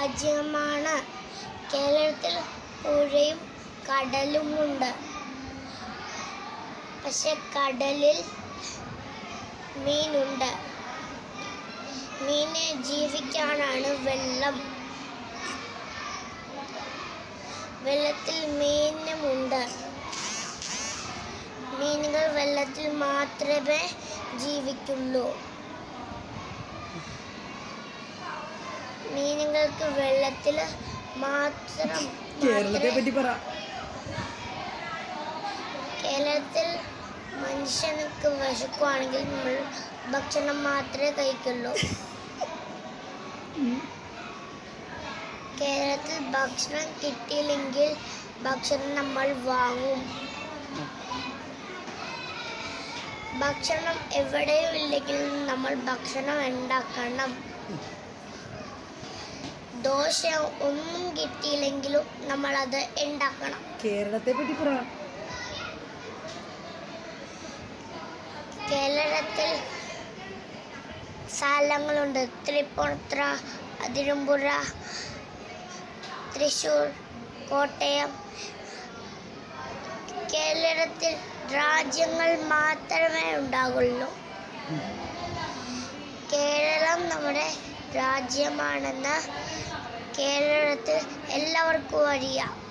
രാജ്യമാണ് കേരളത്തിൽ പുഴയും കടലുമുണ്ട് പക്ഷെ കടലിൽ മീനുണ്ട് മീനെ ജീവിക്കാനാണ് വെള്ളം വെള്ളത്തിൽ മീനുമുണ്ട് മീനുകൾ വെള്ളത്തിൽ മാത്രമേ ജീവിക്കുള്ളൂ മീനുകൾക്ക് വെള്ളത്തിൽ മാത്രം കേരളത്തെ മാത്രമേ- പറ്റി പറ കേരളത്തിൽ മനുഷ്യനക്ക് വിശക്കുവാണെങ്കിൽ നമ്മൾ ഭക്ഷണം മാത്രമേ കഴിക്കുള്ളൂ കേരളത്തിൽ ഭക്ഷണം കിട്ടിയില്ലെങ്കിൽ ഭക്ഷണം നമ്മൾ വാങ്ങും ഭക്ഷണം എവിടെയും ഇല്ലെങ്കിൽ നമ്മൾ ഭക്ഷണം ഉണ്ടാക്കണം ദോശ ഒന്നും കിട്ടിയില്ലെങ്കിലും നമ്മൾ അത് ഉണ്ടാക്കണം കേരളത്തെ പറ്റി പറ കേരളത്തിൽ സ്ഥലങ്ങളുണ്ട് തൃപ്പൂണിത്തുറ അതിരമ്പുഴ തൃശ്ശൂർ കോട്ടയം കേരളത്തിൽ രാജ്യങ്ങൾ മാത്രമേ ഉണ്ടാകുള്ളൂ കേരളം നമ്മുടെ രാജ്യമാണെന്ന് കേരളത്തിൽ എല്ലാവർക്കും അറിയാം